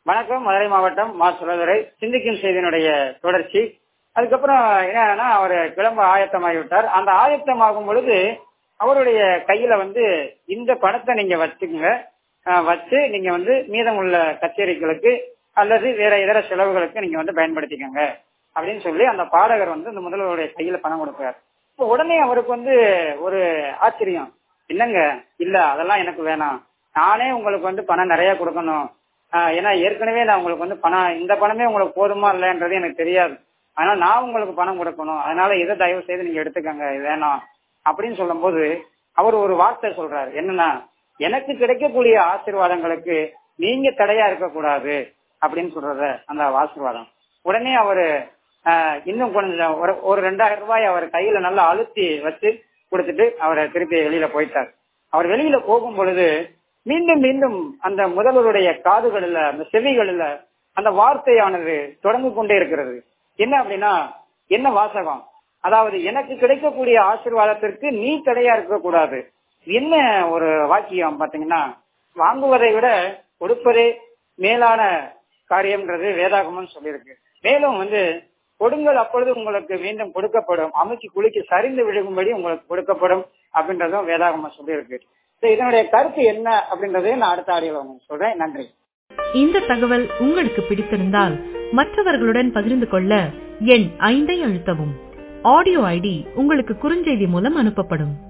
வணக்கம் மதுரை மாவட்டம் மா சுரதுரை சிந்திக்கும் செய்தியினுடைய தொடர்ச்சி அதுக்கப்புறம் என்னன்னா அவர் கிளம்ப ஆயத்தமாகிவிட்டார் அந்த ஆயத்தமாகும் பொழுது அவருடைய கையில வந்து இந்த பணத்தை நீங்க வச்சுக்கோங்க அஹ், வச்சு நீங்க வந்து மீதமுள்ள கச்சேரிகளுக்கு அல்லது வேற இதர செலவுகளுக்கு நீங்க வந்து பயன்படுத்திக்கோங்க அப்படின்னு சொல்லி அந்த பாடகர் வந்து இந்த முதல்வருடைய கையில பணம் கொடுக்கிறார் இப்போ உடனே அவருக்கு வந்து ஒரு ஆச்சரியம் இல்லங்க இல்ல அதெல்லாம் எனக்கு வேணாம் நானே உங்களுக்கு வந்து பணம் நிறைய கொடுக்கணும் ஆஹ் ஏன்னா ஏற்கனவே நான் உங்களுக்கு வந்து பணம் இந்த பணமே உங்களுக்கு போதுமா இல்லைன்றது எனக்கு தெரியாது அதனால நான் உங்களுக்கு பணம் கொடுக்கணும் அதனால இதை தயவு செய்து நீங்க எடுத்துக்கங்க இது வேணாம் அப்படின்னு சொல்லும்போது அவர் ஒரு வார்த்தை சொல்றாரு என்னன்னா எனக்கு கிடைக்கக்கூடிய ஆசீர்வாதங்களுக்கு நீங்க தடையா இருக்கக்கூடாது அப்படின்னு சொல்றத அந்த ஆசீர்வாதம் உடனே அவரு ஆஹ், இன்னும் கொஞ்சம் ஒரு ஒரு ரெண்டாயிரம் ரூபாய் அவர் கையில நல்லா அழுத்தி வச்சு கொடுத்துட்டு அவரை திருப்பி வெளியில போயிட்டார் அவர் வெளியில போகும் பொழுது மீண்டும் மீண்டும் அந்த முதல்வருடைய காதுகளில் அந்த செவிகளில் அந்த வார்த்தையானது தொடர்ந்து கொண்டே இருக்கிறது என்ன அப்படின்னா என்ன வாசகம் அதாவது எனக்கு கிடைக்கக்கூடிய ஆசீர்வாதத்திற்கு நீ தடையா இருக்கக்கூடாது என்ன ஒரு வாக்கியம் பாத்தீங்கன்னா வாங்குவதை விட கொடுப்பதே மேலான காரியம்ன்றது வேதாகமம் சொல்லியிருக்கு மேலும் வந்து கொடுங்கள் அப்பொழுது உங்களுக்கு மீண்டும் கொடுக்கப்படும் அமைச்சு குளிக்கு சரிந்து விழுகும்படி உங்களுக்கு கொடுக்கப்படும் அப்படின்றதும் வேதாகமம் சொல்லியிருக்கு So, இதனுடைய கருத்து என்ன அப்படின்றதையும் நான் அடுத்த ஆடியோல உங்களுக்கு சொல்றேன் நன்றி இந்த தகவல் உங்களுக்கு பிடித்திருந்தால் மற்றவர்களுடன் பகிர்ந்து கொள்ள எண் ஐந்தை அழுத்தவும் ஆடியோ ஐடி உங்களுக்கு குறுஞ்செய்தி மூலம் அனுப்பப்படும்